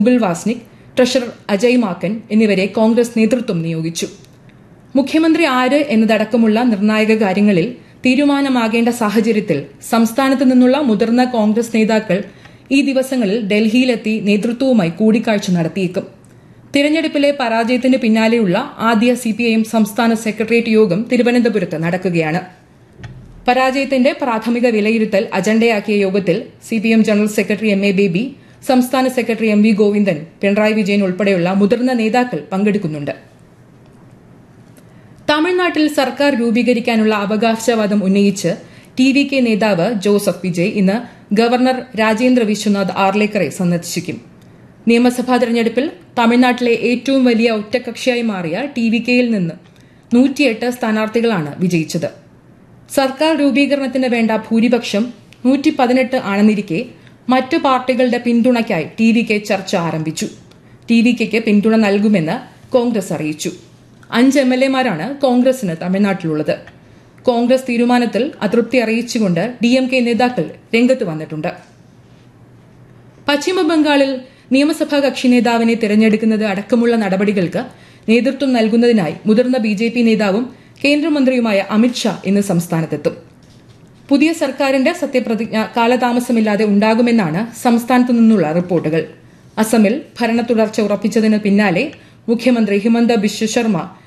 Mukul Wasnik treasurer Ajay Maken എന്നിവരെ കോൺഗ്രസ് നേതൃത്വം നിയോഗിച്ചു മുഖ്യമന്ത്രി ആര് എന്നതടക്കമുള്ള നിർണായക കാര്യങ്ങളിൽ തീരുമാനമാകേണ്ട സാഹചര്യത്തിൽ സംസ്ഥാനത്ത് നിന്നുള്ള മുതിർന്ന കോൺഗ്രസ് നേതാക്കൾ ഈ ദിവസങ്ങളിൽ ഡൽഹിയിലെത്തി നേതൃത്വവുമായി കൂടിക്കാഴ്ച നടത്തിയേക്കും തിരഞ്ഞെടുപ്പിലെ പരാജയത്തിന് പിന്നാലെയുള്ള ആദ്യ സിപിഐഎം സംസ്ഥാന സെക്രട്ടേറിയറ്റ് യോഗം തിരുവനന്തപുരത്ത് നടക്കുകയാണ് പരാജയത്തിന്റെ പ്രാഥമിക വിലയിരുത്തൽ അജണ്ടയാക്കിയ യോഗത്തിൽ CPM general secretary M A Baby സംസ്ഥാന secretary M V Govindan Pinarayi Vijayan ഉൾപ്പെടെയുള്ള മുതിർന്ന നേതാക്കൾ പങ്കെടുക്കുന്നുണ്ട് തമിഴ്നാട്ടിൽ സർക്കാർ രൂപീകരിക്കാനുള്ള അവകാശവാദം ഉന്നയിച്ച് ടി വി കെ നേതാവ് ജോസഫ് വിജയ് ഇന്ന് ഗവർണർ രാജേന്ദ്ര വിശ്വനാഥ് ആർലേക്കറെ സന്ദർശിക്കും നിയമസഭാ തെരഞ്ഞെടുപ്പിൽ തമിഴ്നാട്ടിലെ ഏറ്റവും വലിയ ഒറ്റകക്ഷിയായി മാറിയ ടി വി കെയിൽ നിന്ന് നൂറ്റിയെട്ട് സ്ഥാനാർത്ഥികളാണ് വിജയിച്ചത് സർക്കാർ രൂപീകരണത്തിന് വേണ്ട ഭൂരിപക്ഷം നൂറ്റി പതിനെട്ട് ആണെന്നിരിക്കെ മറ്റു പാർട്ടികളുടെ പിന്തുണയ്ക്കായി ടി വി കെ ചർച്ച ആരംഭിച്ചു ടി വി കെക്ക് പിന്തുണ നൽകുമെന്ന് കോൺഗ്രസ് അറിയിച്ചു അഞ്ച് എം എൽ എമാരാണ് കോൺഗ്രസിന് തമിഴ്നാട്ടിലുള്ളത് കോൺഗ്രസ് തീരുമാനത്തിൽ അതൃപ്തി അറിയിച്ചുകൊണ്ട് ഡി എം കെ നേതാക്കൾ രംഗത്ത് വന്നിട്ടുണ്ട് പശ്ചിമബംഗാളിൽ നിയമസഭാ കക്ഷി നേതാവിനെ തിരഞ്ഞെടുക്കുന്നത് അടക്കമുള്ള നടപടികൾക്ക് നേതൃത്വം നൽകുന്നതിനായി മുതിർന്ന ബി ജെ പി നേതാവും കേന്ദ്രമന്ത്രിയുമായ അമിത്ഷാ ഇന്ന് സംസ്ഥാനത്തെത്തും പുതിയ സർക്കാരിന്റെ സത്യപ്രതിജ്ഞ കാലതാമസമില്ലാതെ ഉണ്ടാകുമെന്നാണ് സംസ്ഥാനത്തു നിന്നുള്ള റിപ്പോർട്ടുകൾ അസമിൽ ഭരണ തുടർച്ച ഉറപ്പിച്ചതിന് പിന്നാലെ മുഖ്യമന്ത്രി ഹിമന്ത ബിശ്വ ശർമ്മ